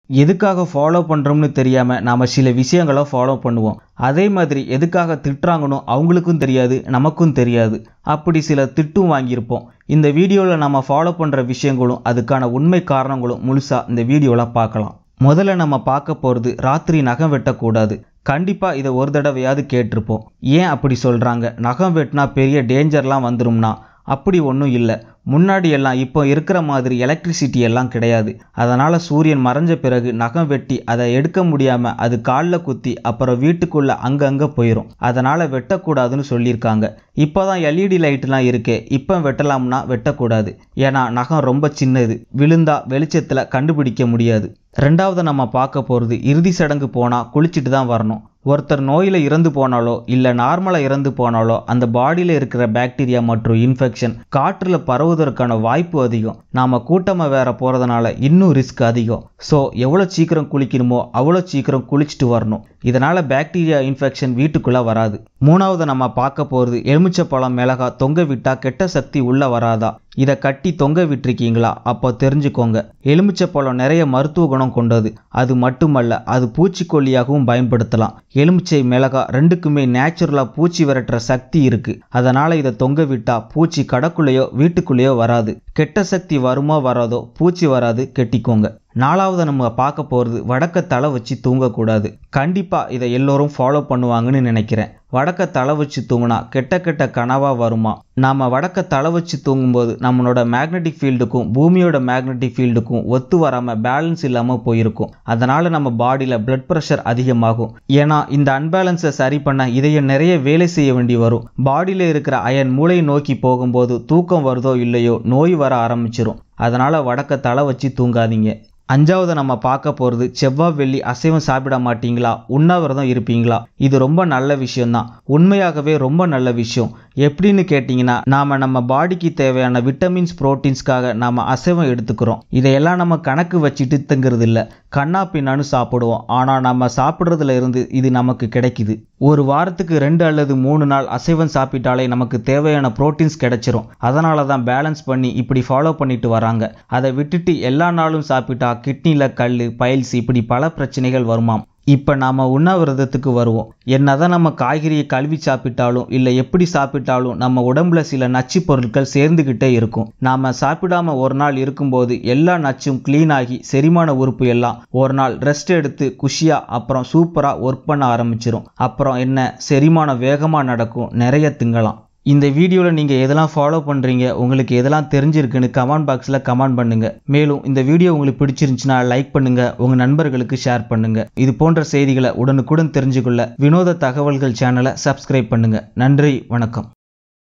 எதுக்காக ஃபாலோ பண்ணுறோம்னு தெரியாமல் நாம் சில விஷயங்களை ஃபாலோ பண்ணுவோம் அதே மாதிரி எதுக்காக திட்டுறாங்கன்னு அவங்களுக்கும் தெரியாது நமக்கும் தெரியாது அப்படி சில திட்டும் வாங்கியிருப்போம் இந்த வீடியோவில் நம்ம ஃபாலோ பண்ணுற விஷயங்களும் அதுக்கான உண்மை காரணங்களும் முழுசாக இந்த வீடியோவில் பார்க்கலாம் முதல்ல நம்ம பார்க்க போகிறது ராத்திரி நகம் வெட்டக்கூடாது கண்டிப்பாக இதை ஒரு தடவையாவது கேட்டிருப்போம் ஏன் அப்படி சொல்கிறாங்க நகம் வெட்டினா பெரிய டேஞ்சர்லாம் வந்துரும்னா அப்படி ஒன்றும் இல்லை முன்னாடி எல்லாம் இப்போ இருக்கிற மாதிரி எலக்ட்ரிசிட்டி எல்லாம் கிடையாது அதனால் சூரியன் மறைஞ்ச பிறகு நகம் வெட்டி அதை எடுக்க முடியாமல் அது காலில் குத்தி அப்புறம் வீட்டுக்குள்ளே அங்கங்கே போயிடும் அதனால் வெட்டக்கூடாதுன்னு சொல்லியிருக்காங்க இப்போ தான் எல்இடி லைட்லாம் இருக்கே இப்போ வெட்டலாம்னா வெட்டக்கூடாது ஏன்னா நகம் ரொம்ப சின்னது விழுந்தா வெளிச்சத்தில் கண்டுபிடிக்க முடியாது ரெண்டாவது நம்ம பார்க்க போகிறது இறுதி சடங்கு போனால் குளிச்சுட்டு தான் வரணும் ஒருத்தர் நோயில் இறந்து போனாலோ இல்லை நார்மலாக இறந்து போனாலோ அந்த பாடியில் இருக்கிற பாக்டீரியா மற்றும் இன்ஃபெக்ஷன் காற்றில் பரவுவதற்கான வாய்ப்பு அதிகம் நாம் கூட்டமாக வேற போகிறதுனால இன்னும் ரிஸ்க் அதிகம் ஸோ எவ்வளோ சீக்கிரம் குளிக்கணுமோ அவ்வளோ சீக்கிரம் குளிச்சுட்டு வரணும் இதனால் பாக்டீரியா இன்ஃபெக்ஷன் வீட்டுக்குள்ளே வராது மூணாவது நம்ம பார்க்க போகிறது எலுமிச்சப்பழம் மிளகா தொங்க விட்டால் கெட்ட சக்தி உள்ளே வராதா இதை கட்டி தொங்க விட்டுருக்கீங்களா அப்போ தெரிஞ்சுக்கோங்க எலுமிச்சப்பழம் நிறைய மருத்துவ குணம் கொண்டது அது மட்டுமல்ல அது பூச்சிக்கொல்லியாகவும் பயன்படுத்தலாம் எலுமிச்சை மிளகா ரெண்டுக்குமே நேச்சுரலாக பூச்சி விரட்டுற சக்தி இருக்குது அதனால் இதை தொங்க விட்டா பூச்சி கடக்குள்ளேயோ வீட்டுக்குள்ளேயோ வராது கெட்ட சக்தி வருமோ வராதோ பூச்சி வராது கெட்டிக்கோங்க நாலாவது நம்ம பார்க்க போகிறது வடக்க தலை வச்சு தூங்கக்கூடாது கண்டிப்பாக இதை எல்லோரும் ஃபாலோ பண்ணுவாங்கன்னு நினைக்கிறேன் வடக்க தலை வச்சு தூங்கினா கெட்ட கெட்ட கனவாக வருமா நாம் வடக்க தலை வச்சு தூங்கும்போது நம்மளோட மேக்னெட்டிக் ஃபீல்டுக்கும் பூமியோட மேக்னெட்டிக் ஃபீல்டுக்கும் ஒத்து வராமல் பேலன்ஸ் இல்லாமல் போயிருக்கும் அதனால் நம்ம பாடியில் பிளட் ப்ரெஷர் அதிகமாகும் ஏன்னா இந்த அன்பேலன்ஸை சரி பண்ண இதயம் நிறைய வேலை செய்ய வேண்டி வரும் பாடியில் இருக்கிற அயன் மூளையை நோக்கி போகும்போது தூக்கம் வருதோ இல்லையோ நோய் வர ஆரம்பிச்சிரும் அதனால் வடக்க தலை வச்சு தூங்காதீங்க அஞ்சாவது நம்ம பார்க்க போகிறது செவ்வாய் வெள்ளி அசைவம் சாப்பிட மாட்டீங்களா உண்ணாவிரதம் இருப்பீங்களா இது ரொம்ப நல்ல விஷயம்தான் உண்மையாகவே ரொம்ப நல்ல விஷயம் எப்படின்னு கேட்டிங்கன்னா நாம் நம்ம பாடிக்கு தேவையான விட்டமின்ஸ் ப்ரோட்டீன்ஸ்க்காக நாம் அசைவம் எடுத்துக்கிறோம் இதையெல்லாம் நம்ம கணக்கு வச்சுட்டு தங்குறது இல்லை கண்ணா பின்னான்னு சாப்பிடுவோம் ஆனால் நம்ம சாப்பிட்றதுல இருந்து இது நமக்கு கிடைக்குது ஒரு வாரத்துக்கு ரெண்டு அல்லது மூணு நாள் அசைவம் சாப்பிட்டாலே நமக்கு தேவையான ப்ரோட்டீன்ஸ் கிடைச்சிரும் அதனால தான் பேலன்ஸ் பண்ணி இப்படி ஃபாலோ பண்ணிட்டு வராங்க அதை விட்டுட்டு எல்லா நாளும் சாப்பிட்டா கிட்னியில் கல் பைல்ஸ் இப்படி பல பிரச்சனைகள் வருமாம் இப்போ நாம் உண்ணாவிரதத்துக்கு வருவோம் என்னதான் நம்ம காய்கறியை கழுவி சாப்பிட்டாலும் இல்லை எப்படி சாப்பிட்டாலும் நம்ம உடம்புல சில நச்சு பொருட்கள் சேர்ந்துக்கிட்டே இருக்கும் நாம் சாப்பிடாம ஒரு நாள் இருக்கும்போது எல்லா நச்சும் க்ளீன் ஆகி செரிமான உறுப்பு எல்லாம் ஒரு நாள் ரெஸ்ட் எடுத்து குஷியாக அப்புறம் சூப்பராக ஒர்க் பண்ண ஆரம்பிச்சிரும் அப்புறம் என்ன செரிமானம் வேகமாக நடக்கும் நிறைய திங்கலாம் இந்த வீடியோவில் நீங்கள் எதெல்லாம் ஃபாலோ பண்ணுறீங்க உங்களுக்கு எதெல்லாம் தெரிஞ்சிருக்குன்னு கமெண்ட் பாக்ஸில் கமெண்ட் பண்ணுங்கள் மேலும் இந்த வீடியோ உங்களுக்கு பிடிச்சிருந்துச்சுன்னா லைக் பண்ணுங்கள் உங்கள் நண்பர்களுக்கு ஷேர் பண்ணுங்கள் இது போன்ற செய்திகளை உடனுக்குடன் தெரிஞ்சுக்கொள்ள வினோத தகவல்கள் சேனலை சப்ஸ்கிரைப் பண்ணுங்கள் நன்றி வணக்கம்